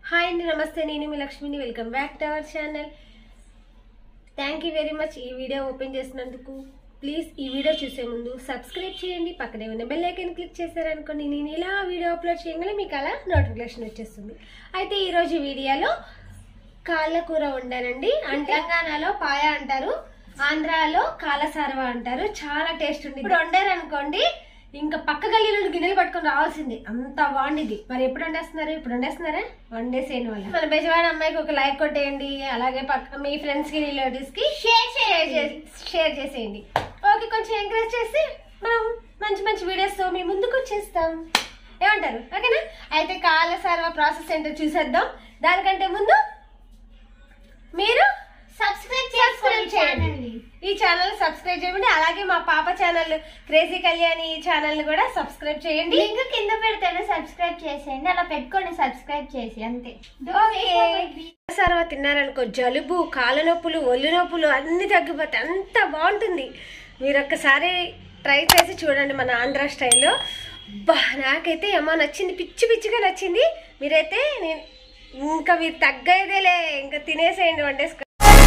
hi అండి నమస్తే నేను మీ లక్ష్మిని welcome back to our channel thank you very much ఈ వీడియో ఓపెన్ చేసినందుకు ప్లీజ్ ఈ వీడియో చూసే ముందు సబ్స్క్రైబ్ చేయండి పక్కనే ఉన్న బెల్ ఐకన్ క్లిక్ చేశారనుకోండి నేను ఇలా వీడియో అప్లోడ్ చేయగానే మీకు అలా నోటిఫికేషన్ వచ్చేస్తుంది అయితే ఈరోజు వీడియోలో కాళ్ళ కూర వండానండి అంటే తెలంగాణలో పాయ అంటారు ఆంధ్రాలో కాలసారవ అంటారు చాలా టేస్ట్ ఉంది ఇప్పుడు వండారు అనుకోండి ఇంకా పక్క గల్లీలో గిన్నెలు పట్టుకొని రావాల్సింది అంత బాగుండిది మరి ఎప్పుడు వండేస్తున్నారు ఇప్పుడు వండేస్తున్నారా వండేసేయని వల్ల మన బెజవాడ అమ్మాయికి ఒక లైక్ కొట్టేయండి అలాగే పక్క మీ ఫ్రెండ్స్ కి రిలేటివ్స్ కి షేర్ షేర్ షేర్ చేసేయండి ఓకే కొంచెం ఎంకరేజ్ చేసి మనం మంచి మంచి వీడియోస్ తో మీ ముందుకు వచ్చేస్తాం ఏమంటారు ఓకేనా అయితే కాలసారవ ప్రాసెస్ ఏంటో చూసేద్దాం దానికంటే ముందు మీరు సబ్స్క్రైబ్ సబ్స్క్రైబ్ చేయండి ఈ ఛానల్ సబ్స్క్రైబ్ చేయండి అలాగే మా పాప ఛానల్ క్రేజీ కళ్యాణి ఛానల్ కూడా సబ్స్క్రైబ్ చేయండి లింక్ కింద పెడతాను సబ్స్క్రైబ్ చేసేయండి అలా పెట్టుకోండి సబ్స్క్రైబ్ చేసి అంతే సర్వ తిన్నారనుకో జలుబు కాళ్ళ నొప్పులు ఒళ్ళు నొప్పులు అన్ని తగ్గిపోతాయి అంత బాగుంటుంది మీరు ఒక్కసారి ట్రై చేసి చూడండి మన ఆంధ్ర స్టైల్లో బా నాకైతే ఏమో నచ్చింది పిచ్చి పిచ్చిగా నచ్చింది మీరైతే నేను ఇంకా మీరు తగ్గేదేలే ఇంకా తినేసేయండి వండేసుకో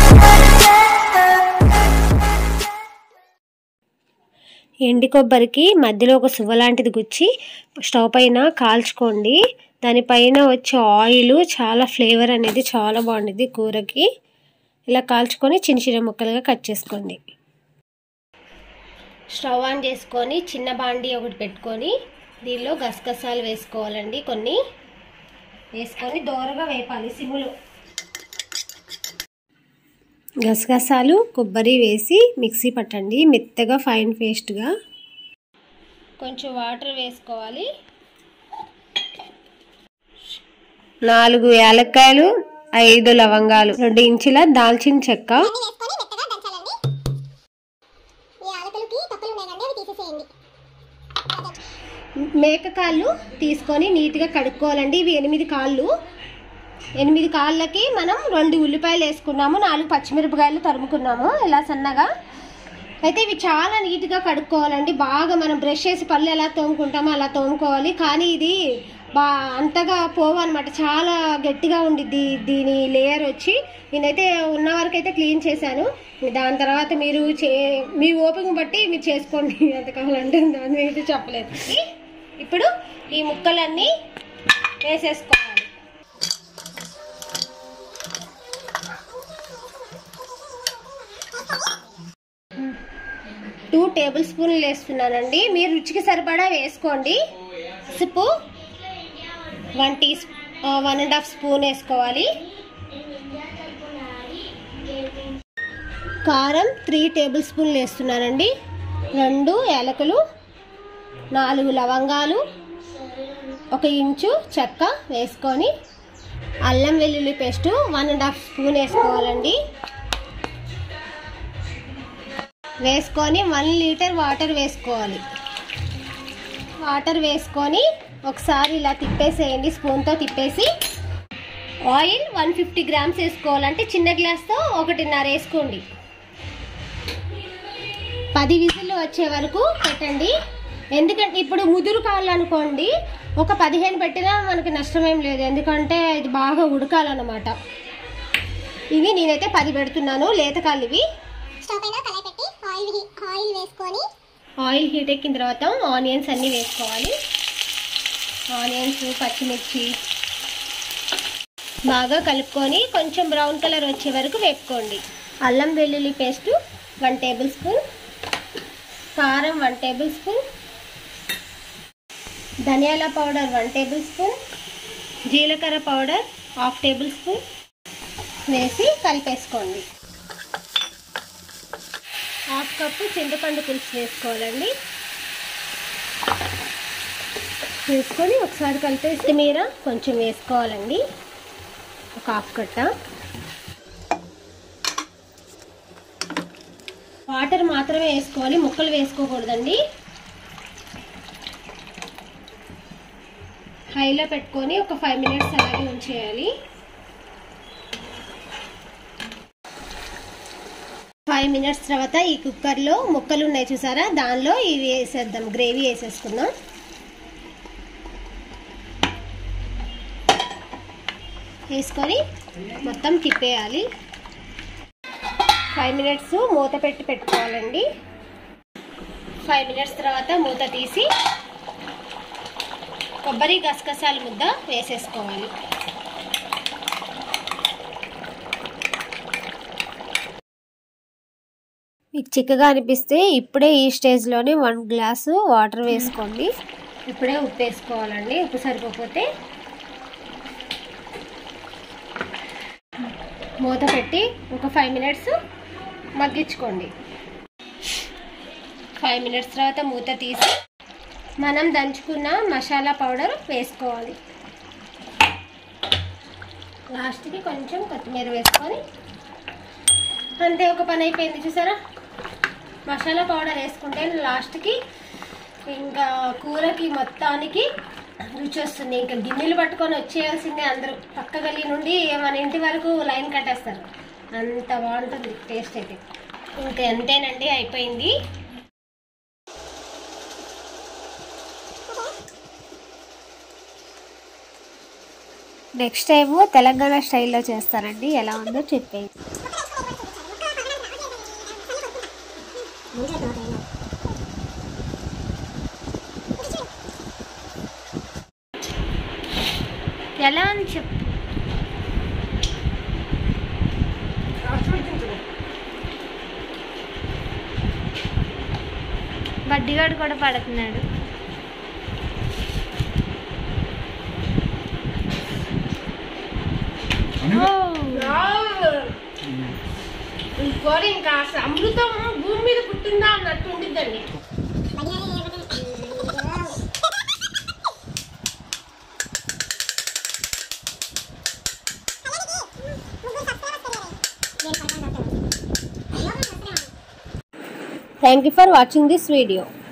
ఎండి కొబ్బరికి మధ్యలో ఒక సువ్వ లాంటిది గుచ్చి స్టవ్ పైన కాల్చుకోండి దానిపైన వచ్చే ఆయిల్ చాలా ఫ్లేవర్ అనేది చాలా బాగుంటుంది కూరకి ఇలా కాల్చుకొని చిన్న చిన్న ముక్కలుగా కట్ చేసుకోండి స్టవ్ ఆన్ చేసుకొని చిన్న బాండి ఒకటి పెట్టుకొని దీనిలో గసగసాలు వేసుకోవాలండి కొన్ని వేసుకొని దోరగా వేపాలి సిమ్లో గసగసాలు కొబ్బరి వేసి మిక్సీ పట్టండి మెత్తగా ఫైన్ పేస్ట్గా కొంచెం వాటర్ వేసుకోవాలి నాలుగు యాలక్కాయలు ఐదు లవంగాలు రెండు ఇంచుల దాల్చిన చెక్క మేక కాళ్ళు తీసుకొని నీట్గా కడుక్కోవాలండి ఇవి ఎనిమిది కాళ్ళు ఎనిమిది కాళ్ళకి మనం రెండు ఉల్లిపాయలు వేసుకున్నాము నాలుగు పచ్చిమిరపకాయలు తరుముకున్నాము ఇలా సన్నగా అయితే ఇవి చాలా నీట్గా కడుక్కోవాలండి బాగా మనం బ్రష్ చేసి పళ్ళు ఎలా తోముకుంటామో అలా తోముకోవాలి కానీ ఇది బా అంతగా పోవన్నమాట చాలా గట్టిగా ఉండిద్ది దీని లేయర్ వచ్చి నేనైతే ఉన్న వరకు అయితే క్లీన్ చేశాను దాని తర్వాత మీరు చే మీ ఓపిక బట్టి మీరు చేసుకోండి ఎంత కావాలంటే దాని అయితే చెప్పలేదు ఇప్పుడు ఈ ముక్కలన్నీ వేసేసుకోవాలి టూ టేబుల్ స్పూన్లు వేస్తున్నానండి మీరు రుచికి సరిపడా వేసుకోండి పసుపు one T one and half spoon వేసుకోవాలి కారం త్రీ టేబుల్ స్పూన్లు వేస్తున్నానండి రెండు యాలకులు నాలుగు లవంగాలు ఒక ఇంచు చెక్క వేసుకొని అల్లం వెల్లుల్లి paste one and half spoon వేసుకోవాలండి వేసుకొని వన్ లీటర్ వాటర్ వేసుకోవాలి వాటర్ వేసుకొని ఒకసారి ఇలా తిప్పేసేయండి స్పూన్తో తిప్పేసి ఆయిల్ వన్ ఫిఫ్టీ గ్రామ్స్ వేసుకోవాలంటే చిన్న గ్లాస్తో ఒకటిన్నర వేసుకోండి పది విజిల్లు వచ్చే వరకు పెట్టండి ఎందుకంటే ఇప్పుడు ముదురు కావాలనుకోండి ఒక పదిహేను పెట్టినా మనకి నష్టమేం లేదు ఎందుకంటే ఇది బాగా ఉడకాలన్నమాట ఇవి నేనైతే పది పెడుతున్నాను లేతకాలు ఇవి స్టవ్ పైన కళాయి పెట్టి ఆయిల్ ఆయిల్ వేసుకొని ఆయిల్ హీట్ ఎక్కిన తర్వాత ఆనియన్స్ అన్నీ వేసుకోవాలి ఆనియన్స్ పచ్చిమిర్చి బాగా కలుపుకొని కొంచెం బ్రౌన్ కలర్ వచ్చే వరకు వేపుకోండి అల్లం వెల్లుల్లి పేస్ట్ వన్ టేబుల్ స్పూన్ కారం వన్ టేబుల్ స్పూన్ ధనియాల పౌడర్ వన్ టేబుల్ స్పూన్ జీలకర్ర పౌడర్ హాఫ్ టేబుల్ స్పూన్ వేసి కలిపేసుకోండి హాఫ్ కప్పు చింతపండు పులుసు వేసుకోవాలండి వేసుకొని ఒకసారి కలిపేసి మీద కొంచెం వేసుకోవాలండి ఒక హాఫ్ కట్ట వాటర్ మాత్రమే వేసుకోవాలి ముక్కలు వేసుకోకూడదండి హైలో పెట్టుకొని ఒక ఫైవ్ మినిట్స్ అలాగే ఉంచేయాలి ఫైవ్ మినిట్స్ తర్వాత ఈ కుక్కర్లో ముక్కలు ఉన్నాయి చూసారా దానిలో ఇవి వేసేద్దాం గ్రేవీ వేసేసుకుందాం వేసుకొని మొత్తం తిప్పేయాలి ఫైవ్ మినిట్స్ మూత పెట్టి పెట్టుకోవాలండి ఫైవ్ మినిట్స్ తర్వాత మూత తీసి కొబ్బరి గసగసాల ముద్ద వేసేసుకోవాలి మీకు చిక్కగా అనిపిస్తే ఇప్పుడే ఈ స్టేజ్లోనే వన్ గ్లాసు వాటర్ వేసుకోండి ఇప్పుడే ఉప్పు వేసుకోవాలండి ఉప్పు సరిపోతే మూత పెట్టి ఒక ఫైవ్ మినిట్స్ మగ్గించుకోండి ఫైవ్ మినిట్స్ తర్వాత మూత తీసి మనం దంచుకున్న మసాలా పౌడర్ వేసుకోవాలి లాస్ట్కి కొంచెం కొత్తిమీర వేసుకొని అంతే ఒక పని అయిపోయింది చూసారా మసాలా పౌడర్ వేసుకుంటే లాస్ట్కి ఇంకా కూరకి మొత్తానికి రుచి వస్తుంది ఇంకా గిన్నెలు పట్టుకొని వచ్చేయాల్సిందే అందరూ పక్క గల్లీ నుండి మన ఇంటి వరకు లైన్ కట్టేస్తారు అంత బాగుంటుంది టేస్ట్ అయితే ఇంకా అంతేనండి అయిపోయింది నెక్స్ట్ టైము తెలంగాణ స్టైల్లో చేస్తానండి ఎలా ఉందో చెప్పేది ఎలా అని చెప్పు బడ్డిగాడు కూడా పడుతున్నాడు కూర ఇంకా అసలు అమృతం భూమి మీద పుట్టిందా అన్నట్టు ఉండిద్దండి thank you for watching this video